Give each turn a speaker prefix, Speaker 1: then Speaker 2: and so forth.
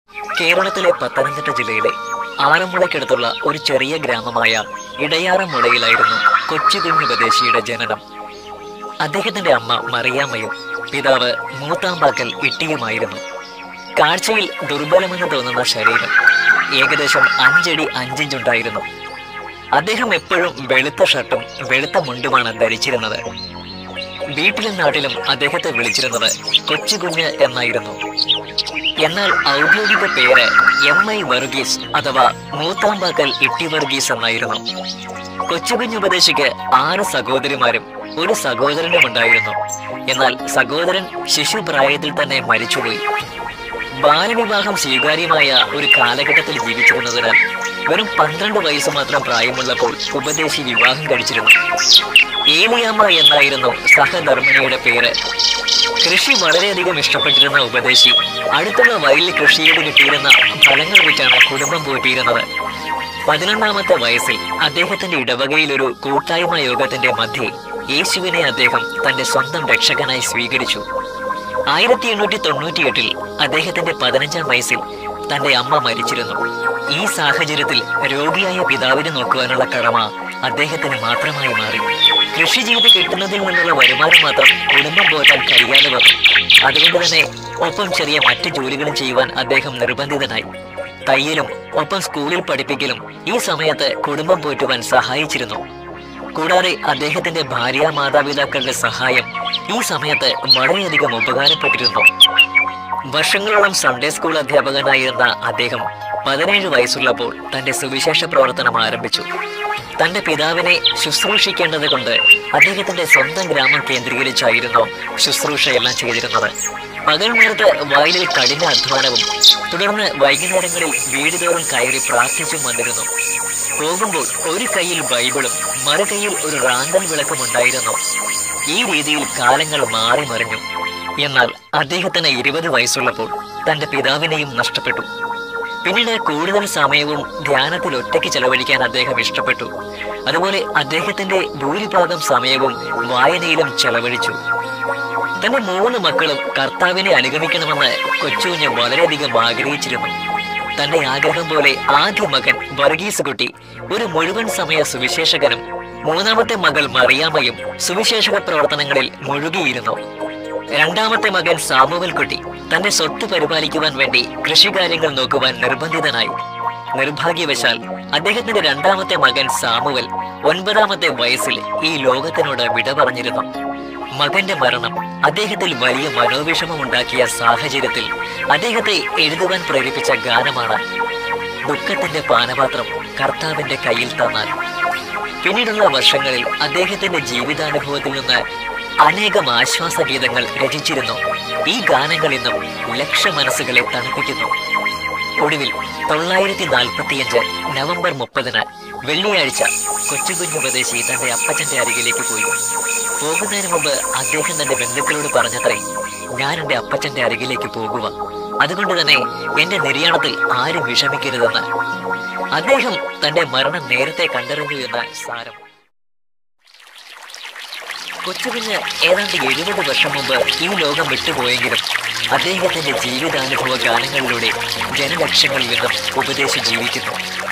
Speaker 1: കേരളത്തിലെ പത്തനംതിട്ട ജില്ലയിലെ ആറന്മുളയ്ക്കടുത്തുള്ള ഒരു ചെറിയ ഗ്രാമമായ ഇടയാറമുളയിലായിരുന്നു കൊച്ചുകുഞ്ഞു സ്വദേശിയുടെ ജനനം അദ്ദേഹത്തിന്റെ അമ്മ മറിയാമ്മയും പിതാവ് മൂത്താമ്പാക്കൽ ഇട്ടിയുമായിരുന്നു കാഴ്ചയിൽ ദുർബലമെന്ന് തോന്നുന്ന ശരീരം ഏകദേശം അഞ്ചടി അഞ്ചിഞ്ചുണ്ടായിരുന്നു അദ്ദേഹം എപ്പോഴും വെളുത്ത ഷർട്ടും വെളുത്ത മുണ്ടുമാണ് ധരിച്ചിരുന്നത് വീട്ടിലും നാട്ടിലും അദ്ദേഹത്തെ വിളിച്ചിരുന്നത് കൊച്ചുകുഞ്ഞ് എന്നായിരുന്നു എന്നാൽ ഔദ്യോഗിക പേര് എം ഐ വർഗീസ് അഥവാ മൂത്താമ്പാക്കൽ ഇട്ടി വർഗീസ് എന്നായിരുന്നു കൊച്ചുകുഞ്ഞ് ഉപദേശിക്ക് ആറ് സഹോദരിമാരും ഒരു സഹോദരനും ഉണ്ടായിരുന്നു എന്നാൽ സഹോദരൻ ശിശുപ്രായത്തിൽ തന്നെ മരിച്ചുപോയി ബാലവിവാഹം സ്വീകാര്യമായ ഒരു കാലഘട്ടത്തിൽ ജീവിച്ചിരുന്നതിനാൽ വെറും പന്ത്രണ്ട് വയസ്സ് മാത്രം പ്രായമുള്ളപ്പോൾ ഉപദേശി വിവാഹം കഴിച്ചിരുന്നു ഏലിയാമ്മ എന്നായിരുന്നു സഹധർമ്മിണിയുടെ പേര് കൃഷി വളരെയധികം ഇഷ്ടപ്പെട്ടിരുന്ന ഉപദേശി അടുത്തുള്ള വയലിൽ കൃഷി ചെയ്ത് കിട്ടിയിരുന്ന ഫലങ്ങൾ വിറ്റാണ് കുടുംബം പോറ്റിയിരുന്നത് പതിനൊന്നാമത്തെ വയസ്സിൽ അദ്ദേഹത്തിന്റെ ഇടവകയിൽ ഒരു കൂട്ടായ്മ യോഗത്തിന്റെ മധ്യേ യേശുവിനെ അദ്ദേഹം തന്റെ സ്വന്തം രക്ഷകനായി സ്വീകരിച്ചു ആയിരത്തി എണ്ണൂറ്റി തൊണ്ണൂറ്റി എട്ടിൽ അദ്ദേഹത്തിന്റെ പതിനഞ്ചാം വയസ്സിൽ തന്റെ അമ്മ മരിച്ചിരുന്നു ഈ സാഹചര്യത്തിൽ രോഗിയായ പിതാവിനെ നോക്കുവാനുള്ള കടമ അദ്ദേഹത്തിന് മാത്രമായി മാറി കൃഷി ചെയ്ത് കിട്ടുന്നതിൽ നിന്നുള്ള വരുമാനം മാത്രം കുടുംബം പോറ്റാൻ കഴിയാതെ വന്നു അതുകൊണ്ട് തന്നെ ഒപ്പം ചെറിയ മറ്റു ജോലികളും ചെയ്യുവാൻ അദ്ദേഹം നിർബന്ധിതനായി തയ്യലും ഒപ്പം സ്കൂളിൽ പഠിപ്പിക്കലും ഈ സമയത്ത് കുടുംബം പോറ്റുവാൻ സഹായിച്ചിരുന്നു കൂടാതെ അദ്ദേഹത്തിന്റെ ഭാര്യ മാതാപിതാക്കളുടെ സഹായം ഈ സമയത്ത് വളരെയധികം ഉപകാരപ്പെട്ടിരുന്നു വർഷങ്ങളോളം സൺഡേ സ്കൂൾ അധ്യാപകനായിരുന്ന അദ്ദേഹം പതിനേഴ് വയസ്സുള്ളപ്പോൾ തന്റെ സുവിശേഷ പ്രവർത്തനം ആരംഭിച്ചു തന്റെ പിതാവിനെ ശുശ്രൂഷിക്കേണ്ടത് കൊണ്ട് അദ്ദേഹത്തിന്റെ സ്വന്തം ഗ്രാമം കേന്ദ്രീകരിച്ചായിരുന്നു ശുശ്രൂഷയെല്ലാം ചെയ്തിരുന്നത് പകൽ നേരത്ത് വയലിൽ കഠിന അധ്വാനവും തുടർന്ന് വൈകുന്നേരങ്ങളിൽ വീടുതോറും കയറി പ്രാർത്ഥിച്ചും വന്നിരുന്നു പോകുമ്പോൾ ഒരു കയ്യിൽ ബൈബിളും മറുകൈയിൽ ഒരു റാന്തൽ വിളക്കും ഉണ്ടായിരുന്നു ഈ രീതിയിൽ കാലങ്ങൾ മാറി മറിഞ്ഞു എന്നാൽ അദ്ദേഹത്തിന് ഇരുപത് വയസ്സുള്ളപ്പോൾ തന്റെ പിതാവിനെയും നഷ്ടപ്പെട്ടു പിന്നീട് കൂടുതൽ സമയവും ധ്യാനത്തിൽ ഒറ്റയ്ക്ക് ചെലവഴിക്കാൻ അദ്ദേഹം ഇഷ്ടപ്പെട്ടു അതുപോലെ അദ്ദേഹത്തിന്റെ ഭൂരിഭാഗം സമയവും വായനയിലും ചെലവഴിച്ചു തന്റെ മൂന്ന് മക്കളും കർത്താവിനെ അനുഗമിക്കണമെന്ന് കൊച്ചുകുഞ്ഞ് വളരെയധികം ആഗ്രഹിച്ചിരുന്നു തന്റെ ആഗ്രഹം പോലെ ആദ്യ മകൻ വർഗീസ് കുട്ടി ഒരു മുഴുവൻ സമയ സുവിശേഷകനും മൂന്നാമത്തെ മകൾ മറിയാമ്മയും സുവിശേഷക പ്രവർത്തനങ്ങളിൽ മുഴുകിയിരുന്നു രണ്ടാമത്തെ മകൻ സാമുവൽ കുട്ടി തന്റെ സ്വത്ത് പരിപാലിക്കുവാൻ വേണ്ടി കൃഷികാര്യങ്ങൾ നോക്കുവാൻ നിർബന്ധിതനായി നിർഭാഗ്യവശാൽ അദ്ദേഹത്തിന്റെ രണ്ടാമത്തെ മകൻ സാമുവൽ ഒൻപതാമത്തെ വയസ്സിൽ ഈ ലോകത്തിനോട് വിട പറഞ്ഞിരുന്നു മകന്റെ മരണം അദ്ദേഹത്തിൽ വലിയ മനോവിഷമമുണ്ടാക്കിയ സാഹചര്യത്തിൽ അദ്ദേഹത്തെ എഴുതുവാൻ പ്രേരിപ്പിച്ച ഗാനമാണ് ദുഃഖത്തിന്റെ പാനപാത്രം കർത്താവിന്റെ കയ്യിൽ തന്നാൽ പിന്നീടുള്ള വർഷങ്ങളിൽ അദ്ദേഹത്തിന്റെ ജീവിതാനുഭവത്തിൽ നിന്ന് അനേകം ആശ്വാസ ഗീതങ്ങൾ രചിച്ചിരുന്നു ഈ ഗാനങ്ങൾ ഇന്നും ലക്ഷ മനസ്സുകളെ തണുപ്പിക്കുന്നു ഒടുവിൽ തൊള്ളായിരത്തി നാൽപ്പത്തിയഞ്ച് നവംബർ മുപ്പതിന് വെള്ളിയാഴ്ച കൊച്ചുകുഞ്ഞു പ്രദേശി തന്റെ അപ്പച്ചന്റെ അരികിലേക്ക് പോയി പോകുന്നതിന് മുമ്പ് അദ്ദേഹം തന്റെ ബന്ധുക്കളോട് പറഞ്ഞത്രേ ഞാൻ എന്റെ അപ്പച്ചന്റെ അരികിലേക്ക് പോകുക അതുകൊണ്ട് തന്നെ എന്റെ നിര്യാണത്തിൽ ആരും വിഷമിക്കരുതെന്ന് അദ്ദേഹം തന്റെ മരണം നേരത്തെ കണ്ടറിഞ്ഞു എന്ന് സാരം കൊച്ചുകുഞ്ഞ് ഏതാണ്ട് എഴുപത് വർഷം മുമ്പ് ഈ ലോകം വിട്ടുപോയെങ്കിലും അദ്ദേഹത്തിന്റെ ജീവിതാനുഭവ ഗാനങ്ങളിലൂടെ ജനലക്ഷങ്ങളിൽ നിന്നും ഉപദേശം ജീവിക്കുന്നു